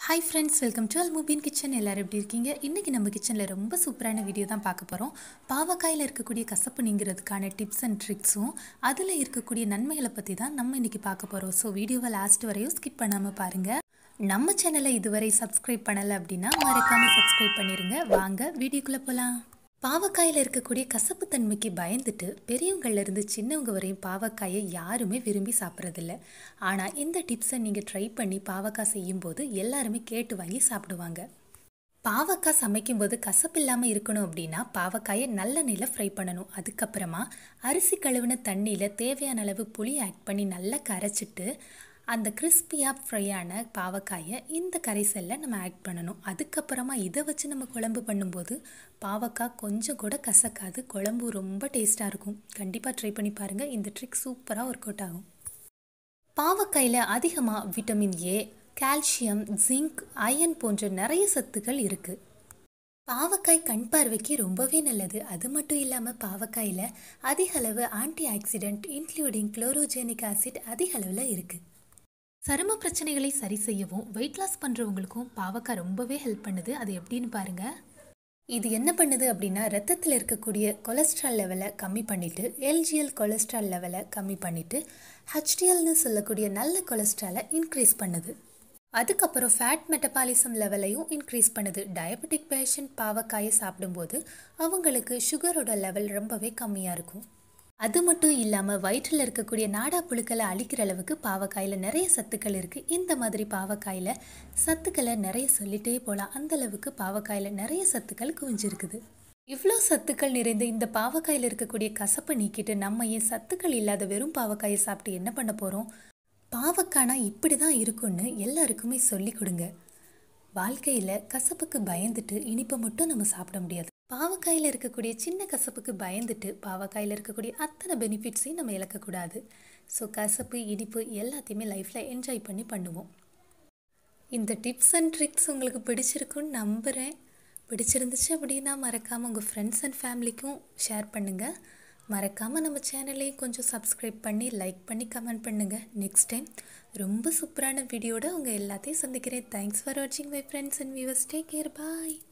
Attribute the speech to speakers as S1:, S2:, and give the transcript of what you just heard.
S1: hi friends welcome to Al Mubeen kitchen எல்லோரும் எப்படி இருக்கீங்க இன்றைக்கி நம்ம கிச்சனில் ரொம்ப சூப்பரான வீடியோ தான் பார்க்க போகிறோம் பாவக்காயில் இருக்கக்கூடிய கசப்பு நீங்கிறதுக்கான டிப்ஸ் அண்ட் ட்ரிக்ஸும் அதில் இருக்கக்கூடிய நன்மைகளை பற்றி தான் நம்ம இன்றைக்கி பார்க்க போகிறோம் ஸோ வீடியோவை லாஸ்ட் வரையும் ஸ்கிப் பண்ணாமல் பாருங்கள் நம்ம சேனலை இதுவரை சப்ஸ்கிரைப் பண்ணலை அப்படின்னா மறக்காமல் சப்ஸ்கிரைப் பண்ணிடுங்க வாங்க வீடியோக்குள்ளே போகலாம் பாவக்காயில் இருக்கக்கூடிய கசப்பு தன்மைக்கு பயந்துட்டு பெரியவங்கள்ல இருந்து சின்னவங்க வரையும் பாவக்காயை யாருமே விரும்பி சாப்பிட்றதில்ல ஆனால் இந்த டிப்ஸை நீங்கள் ட்ரை பண்ணி பாவக்காய் செய்யும்போது எல்லாருமே கேட்டு வாங்கி சாப்பிடுவாங்க பாவக்காய் சமைக்கும்போது கசப்பு இல்லாமல் இருக்கணும் அப்படின்னா பாவக்காயை நல்லெண்ணெயில் ஃப்ரை பண்ணணும் அதுக்கப்புறமா அரிசி கழுவின தண்ணியில் தேவையான அளவு புளி ஆட் பண்ணி நல்லா கரைச்சிட்டு அந்த கிறிஸ்பியாக ஃப்ரையான பாவக்காயை இந்த கரைசலில் நம்ம ஆட் பண்ணணும் அதுக்கப்புறமா இதை வச்சு நம்ம குழம்பு பண்ணும்போது பாவக்காய் கொஞ்சம் கூட கசக்காது குழம்பு ரொம்ப டேஸ்ட்டாக இருக்கும் கண்டிப்பாக ட்ரை பண்ணி பாருங்கள் இந்த ட்ரிக் சூப்பராக ஒர்க் அவுட் ஆகும் பாவக்காயில் அதிகமாக vitamin A calcium zinc iron போன்ற நிறைய சத்துக்கள் இருக்குது பாவக்காய் கண் பார்வைக்கு ரொம்பவே நல்லது அது மட்டும் இல்லாமல் பாவக்காயில் அதிக அளவு antioxidant including chlorogenic acid அதிக அளவில் இருக்குது சரும பிரச்சனைகளை சரி செய்யவும் வெயிட் லாஸ் பண்ணுறவங்களுக்கும் பாவக்காய் ரொம்பவே ஹெல்ப் பண்ணுது அது எப்படின்னு பாருங்கள் இது என்ன பண்ணுது அப்படின்னா ரத்தத்தில் இருக்கக்கூடிய கொலஸ்ட்ரால் லெவலை கம்மி பண்ணிவிட்டு எல்ஜிஎல் கொலஸ்ட்ரால் லெவலை கம்மி பண்ணிவிட்டு ஹெச்டிஎல்னு சொல்லக்கூடிய நல்ல கொலஸ்ட்ராலை இன்க்ரீஸ் பண்ணுது அதுக்கப்புறம் ஃபேட் மெட்டபாலிசம் லெவலையும் இன்க்ரீஸ் பண்ணுது டயபெட்டிக் பேஷண்ட் பாவக்காயை சாப்பிடும்போது அவங்களுக்கு சுகரோட லெவல் ரொம்பவே கம்மியாக இருக்கும் அது மட்டும் இல்லாமல் வயிற்றில் இருக்கக்கூடிய நாடா புழுக்களை அழிக்கிற அளவுக்கு பாவக்காயில் நிறைய சத்துக்கள் இருக்குது இந்த மாதிரி பாவக்காயில் சத்துக்களை நிறைய சொல்லிட்டே போகலாம் அந்த அளவுக்கு பாவக்காயில் நிறைய சத்துக்கள் குவிஞ்சிருக்குது இவ்வளோ சத்துக்கள் நிறைந்த இந்த பாவக்காயில் இருக்கக்கூடிய கசப்பை நீக்கிட்டு நம்ம ஏன் சத்துக்கள் இல்லாத வெறும் பாவக்காயை சாப்பிட்டு என்ன பண்ண போகிறோம் பாவக்கானா இப்படி தான் இருக்கும்னு எல்லாருக்குமே சொல்லி கொடுங்க வாழ்க்கையில் கசப்புக்கு பயந்துட்டு இனிப்பை மட்டும் நம்ம சாப்பிட முடியாது பாவக்காயில் இருக்கக்கூடிய சின்ன கசப்புக்கு பயந்துட்டு பாவக்காயில் இருக்கக்கூடிய அத்தனை பெனிஃபிட்ஸையும் நம்ம இழக்கக்கூடாது ஸோ கசப்பு இனிப்பு எல்லாத்தையுமே லைஃப்பில் என்ஜாய் பண்ணி பண்ணுவோம் இந்த டிப்ஸ் அண்ட் ட்ரிக்ஸ் உங்களுக்கு பிடிச்சிருக்குன்னு நம்புகிறேன் பிடிச்சிருந்துச்சு அப்படின்னா மறக்காமல் உங்கள் ஃப்ரெண்ட்ஸ் அண்ட் ஃபேமிலிக்கும் ஷேர் பண்ணுங்கள் மறக்காமல் நம்ம சேனலையும் கொஞ்சம் சப்ஸ்கிரைப் பண்ணி லைக் பண்ணி கமெண்ட் பண்ணுங்கள் நெக்ஸ்ட் டைம் ரொம்ப சூப்பரான வீடியோட உங்கள் எல்லாத்தையும் சந்திக்கிறேன் தேங்க்ஸ் ஃபார் வாட்சிங் my friends and viewers take care bye